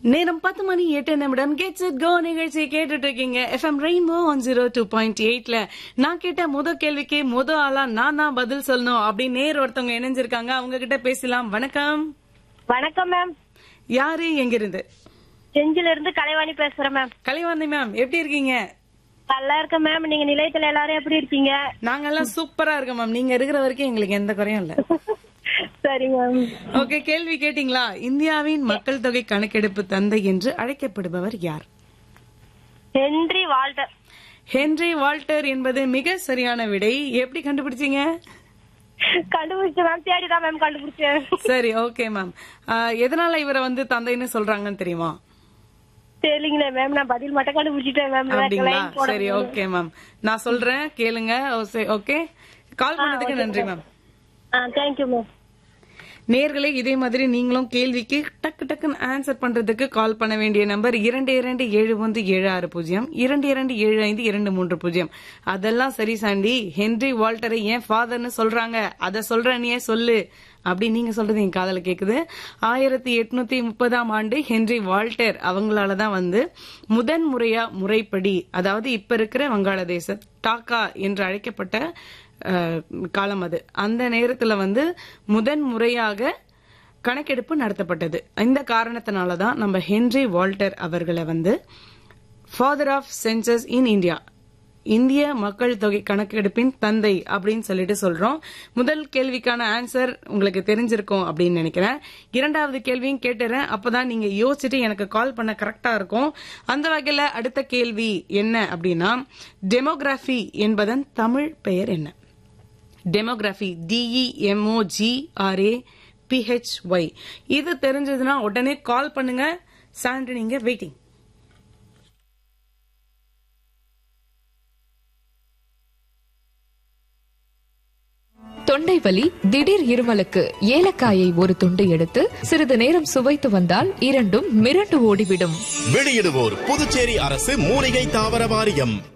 நேரம் பத்து மணி எட்டு நிமிடம் கெட்ஸ் இட் கோ நிகழ்ச்சி கேட்டுட்டு இருக்கீங்க FM Rainbow one zero two point எயிட்ல நான் கேட்ட முத கேள்விக்கு முத ஆளா நான் தான் பதில் சொல்லணும் அப்படின்னு நேர் ஒருத்தவங்க இணைஞ்சிருக்காங்க அவங்க கிட்ட பேசலாம் வணக்கம் வணக்கம் மேம் யாரு எங்கிருந்து செஞ்சில இருந்து கலைவாணி பேசுறேன் மேம் கலைவாந்தி மேம் எப்படி இருக்கீங்க நல்லா இருக்கேன் மேம் நீங்க நிலையத்துல எல்லாரும் எப்படி இருக்கீங்க நாங்கெல்லாம் சூப்பரா இருக்கோம் மேம் நீங்க இருக்கிற வரைக்கும் எங்களுக்கு எந்த குறையும் இல்ல சரி மேம் ஓகே கேள்வி கேட்டீங்களா இந்தியாவின் மக்கள் தொகை கணக்கெடுப்பு தந்தை என்று அழைக்கப்படுபவர் யார் ஹென்றி வால்டர் ஹென்றி வால்டர் என்பது மிக சரியான விடை எப்படி கண்டுபிடிச்சீங்க கண்டுபிடிச்சேன் மேம் தேடிதான் மேம் கண்டுபிடிச்சேன் சரி ஓகே மேம் எதனால இவரை வந்து தந்தைன்னு சொல்றாங்கன்னு தெரியுமா தெரியலீங்களே மேம் நான் பதில் மட்டும் கண்டுபிடிச்சிட்டேன் மேம் அப்படிங்களா சரி ஓகே மேம் நான் சொல்றேன் கேளுங்க ஓகே கால் பண்ணதுக்கு நன்றி மேம் தேங்க்யூ மேம் நேர்களே இதே மாதிரி நீங்களும் கேள்விக்கு டக்கு டக்குன்னு ஆன்சர் பண்றதுக்கு கால் பண்ண வேண்டிய நம்பர் இரண்டு இரண்டு ஏழு ஒன்று ஏழு ஆறு பூஜ்ஜியம் இரண்டு இரண்டு ஏழு ஐந்து இரண்டு மூன்று பூஜ்ஜியம் அதெல்லாம் சரி சாண்டி ஹென்ரி வால்டரை ஏன் ஃபாதர்னு சொல்றாங்க அத சொல்ற நீயே சொல்லு அப்படி நீங்க சொல்றது என் காதல கேக்குது ஆயிரத்தி எட்நூத்தி முப்பதாம் ஆண்டு ஹென்றி வால்டர் அவங்களாலதான் வந்து முதன் முறையா முறைப்படி அதாவது இப்ப இருக்கிற வங்காளதேச டாக்கா என்று அழைக்கப்பட்ட அஹ், காலம் அது அந்த நேரத்துல வந்து முதன் முறையாக கணக்கெடுப்பு நடத்தப்பட்டது இந்த காரணத்தினால தான் நம்ம ஹென்றி வால்டர் அவர்களை வந்து father of census in India இந்திய மக்கள் தொகை கணக்கெடுப்பின் தந்தை அப்படின்னு சொல்லிட்டு சொல்றோம் முதல் கேள்விக்கான ஆன்சர் உங்களுக்கு தெரிஞ்சிருக்கும் அப்படின்னு நினைக்கிறேன் இரண்டாவது கேள்வியும் கேட்டுறேன் அப்பதான் நீங்க யோசிச்சுட்டு எனக்கு கால் பண்ண கரெக்டா இருக்கும் அந்த வகையில அடுத்த கேள்வி என்ன அப்படின்னா டெமோகிராஃபி என்பதன் தமிழ் பெயர் என்ன டெமோகிராஃபி டிஇஎம்ஓஜிஆர்ஏ பிஹெச்ஒய் இது தெரிஞ்சதுன்னா உடனே கால் பண்ணுங்க சாண்ட்ரி நீங்க வெயிட்டிங் தொண்டை வலி திடீர் இருமலுக்கு ஏலக்காயை ஒரு துண்டு எடுத்து சிறிது நேரம் சுவைத்து வந்தால் இரண்டும் மிரண்டு ஓடிவிடும் வெளியிடுவோர் புதுச்சேரி அரசு மூலிகை தாவர வாரியம்